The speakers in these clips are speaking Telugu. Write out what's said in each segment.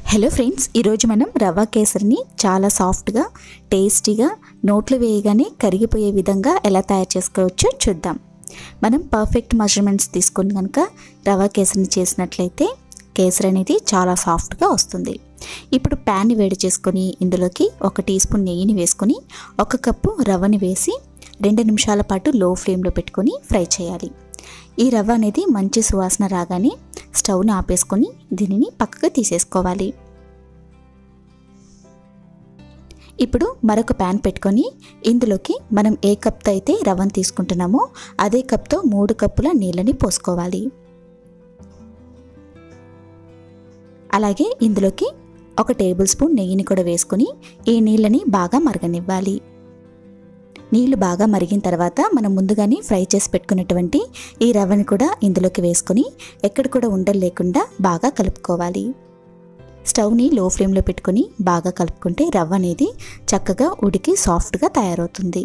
హలో ఫ్రెండ్స్ ఈరోజు మనం రవ్వ కేసరిని చాలా సాఫ్ట్గా టేస్టీగా నోట్లు వేయగానే కరిగిపోయే విధంగా ఎలా తయారు చేసుకోవచ్చో చూద్దాం మనం పర్ఫెక్ట్ మెజర్మెంట్స్ తీసుకొని కనుక రవ్వ కేసరిని చేసినట్లయితే కేసరి అనేది చాలా సాఫ్ట్గా వస్తుంది ఇప్పుడు ప్యాన్ని వేడి చేసుకొని ఇందులోకి ఒక టీ స్పూన్ నెయ్యిని వేసుకొని ఒక కప్పు రవ్వని వేసి రెండు నిమిషాల పాటు లో ఫ్లేమ్లో పెట్టుకొని ఫ్రై చేయాలి ఈ రవ్వ అనేది మంచి సువాసన రాగానే స్టవ్ని ఆపేసుకొని దీనిని పక్కకు తీసేసుకోవాలి ఇప్పుడు మరొక ప్యాన్ పెట్టుకొని ఇందులోకి మనం ఏ కప్తో అయితే రవ్వను తీసుకుంటున్నామో అదే కప్తో మూడు కప్పుల నీళ్ళని పోసుకోవాలి అలాగే ఇందులోకి ఒక టేబుల్ స్పూన్ నెయ్యిని కూడా వేసుకొని ఈ నీళ్ళని బాగా మరగనివ్వాలి నీళ్లు బాగా మరిగిన తర్వాత మనం ముందుగానే ఫ్రై చేసి పెట్టుకున్నటువంటి ఈ రవ్వని కూడా ఇందులోకి వేసుకొని ఎక్కడ కూడా ఉండలు లేకుండా బాగా కలుపుకోవాలి స్టవ్ని లో ఫ్లేమ్లో పెట్టుకొని బాగా కలుపుకుంటే రవ్వ అనేది చక్కగా ఉడికి సాఫ్ట్గా తయారవుతుంది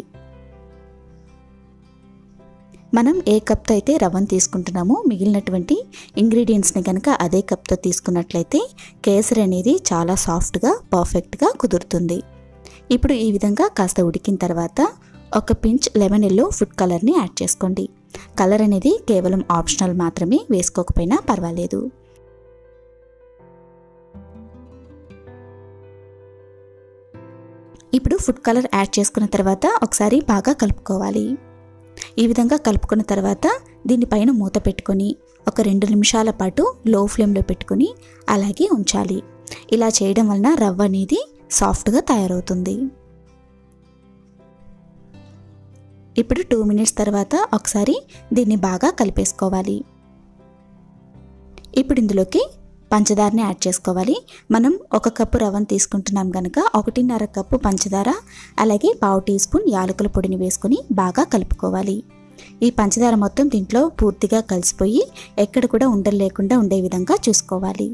మనం ఏ కప్తో అయితే రవ్వను తీసుకుంటున్నామో మిగిలినటువంటి ఇంగ్రీడియంట్స్ని కనుక అదే కప్తో తీసుకున్నట్లయితే కేసరి అనేది చాలా సాఫ్ట్గా పర్ఫెక్ట్గా కుదురుతుంది ఇప్పుడు ఈ విధంగా కాస్త ఉడికిన తర్వాత ఒక పించ్ లెమన్ ఎల్లో ఫుడ్ కలర్ని యాడ్ చేసుకోండి కలర్ అనేది కేవలం ఆప్షనల్ మాత్రమే వేసుకోకపోయినా పర్వాలేదు ఇప్పుడు ఫుడ్ కలర్ యాడ్ చేసుకున్న తర్వాత ఒకసారి బాగా కలుపుకోవాలి ఈ విధంగా కలుపుకున్న తర్వాత దీనిపైన మూత పెట్టుకొని ఒక రెండు నిమిషాల పాటు లో ఫ్లేమ్లో పెట్టుకొని అలాగే ఉంచాలి ఇలా చేయడం వలన రవ్వ అనేది సాఫ్ట్గా తయారవుతుంది ఇప్పుడు టూ మినిట్స్ తర్వాత ఒకసారి దీన్ని బాగా కలిపేసుకోవాలి ఇప్పుడు ఇందులోకి పంచదారని యాడ్ చేసుకోవాలి మనం ఒక కప్పు రవ్వను తీసుకుంటున్నాం కనుక ఒకటిన్నర కప్పు పంచదార అలాగే పావు టీ స్పూన్ యాలకుల పొడిని వేసుకొని బాగా కలుపుకోవాలి ఈ పంచదార మొత్తం దీంట్లో పూర్తిగా కలిసిపోయి ఎక్కడ కూడా ఉండలు లేకుండా ఉండే విధంగా చూసుకోవాలి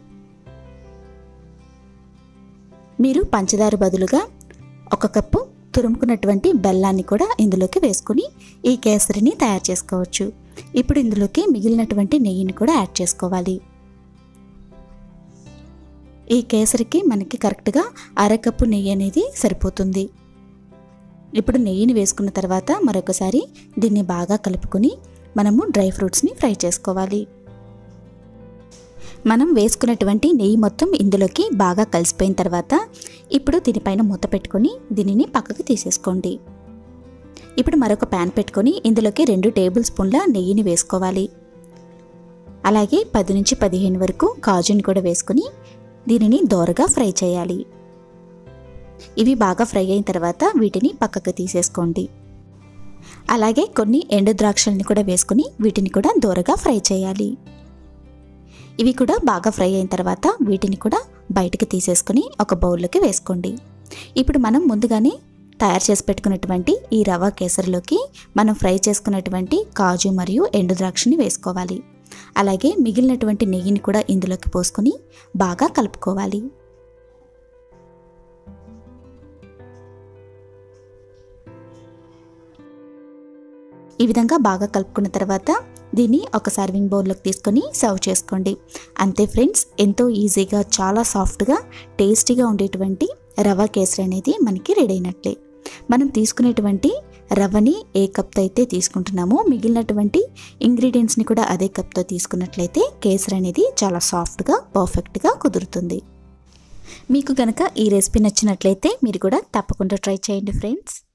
మీరు పంచదార బదులుగా ఒక కప్పు తురుముకున్నటువంటి బెల్లాన్ని కూడా ఇందులోకి వేసుకుని ఈ కేసరిని తయారు చేసుకోవచ్చు ఇప్పుడు ఇందులోకి మిగిలినటువంటి నెయ్యిని కూడా యాడ్ చేసుకోవాలి ఈ కేసరికి మనకి కరెక్ట్గా అరకప్పు నెయ్యి అనేది సరిపోతుంది ఇప్పుడు నెయ్యిని వేసుకున్న తర్వాత మరొకసారి దీన్ని బాగా కలుపుకొని మనము డ్రై ఫ్రూట్స్ని ఫ్రై చేసుకోవాలి మనం వేసుకున్నటువంటి నెయ్యి మొత్తం ఇందులోకి బాగా కలిసిపోయిన తర్వాత ఇప్పుడు దీనిపైన మూత పెట్టుకొని దీనిని పక్కకు తీసేసుకోండి ఇప్పుడు మరొక ప్యాన్ పెట్టుకొని ఇందులోకి రెండు టేబుల్ స్పూన్ల నెయ్యిని వేసుకోవాలి అలాగే పది నుంచి పదిహేను వరకు కాజుని కూడా వేసుకొని దీనిని దోరగా ఫ్రై చేయాలి ఇవి బాగా ఫ్రై అయిన తర్వాత వీటిని పక్కకు తీసేసుకోండి అలాగే కొన్ని ఎండు ద్రాక్షల్ని కూడా వేసుకుని వీటిని కూడా దోరగా ఫ్రై చేయాలి ఇవి కూడా బాగా ఫ్రై అయిన తర్వాత వీటిని కూడా బయటకు తీసేసుకొని ఒక బౌల్లోకి వేసుకోండి ఇప్పుడు మనం ముందుగానే తయారు చేసి పెట్టుకున్నటువంటి ఈ రవ కేసరిలోకి మనం ఫ్రై చేసుకున్నటువంటి కాజు మరియు ఎండు ద్రాక్షని వేసుకోవాలి అలాగే మిగిలినటువంటి నెయ్యిని కూడా ఇందులోకి పోసుకొని బాగా కలుపుకోవాలి ఈ విధంగా బాగా కలుపుకున్న తర్వాత దీన్ని ఒక సర్వింగ్ బౌల్లోకి తీసుకొని సర్వ్ చేసుకోండి అంతే ఫ్రెండ్స్ ఎంతో ఈజీగా చాలా సాఫ్ట్గా టేస్టీగా ఉండేటువంటి రవ కేసరి అనేది మనకి రెడీ అయినట్లే మనం తీసుకునేటువంటి రవ్వని ఏ కప్తో అయితే తీసుకుంటున్నామో మిగిలినటువంటి ఇంగ్రీడియంట్స్ని కూడా అదే కప్తో తీసుకున్నట్లయితే కేసరి అనేది చాలా సాఫ్ట్గా పర్ఫెక్ట్గా కుదురుతుంది మీకు కనుక ఈ రెసిపీ నచ్చినట్లయితే మీరు కూడా తప్పకుండా ట్రై చేయండి ఫ్రెండ్స్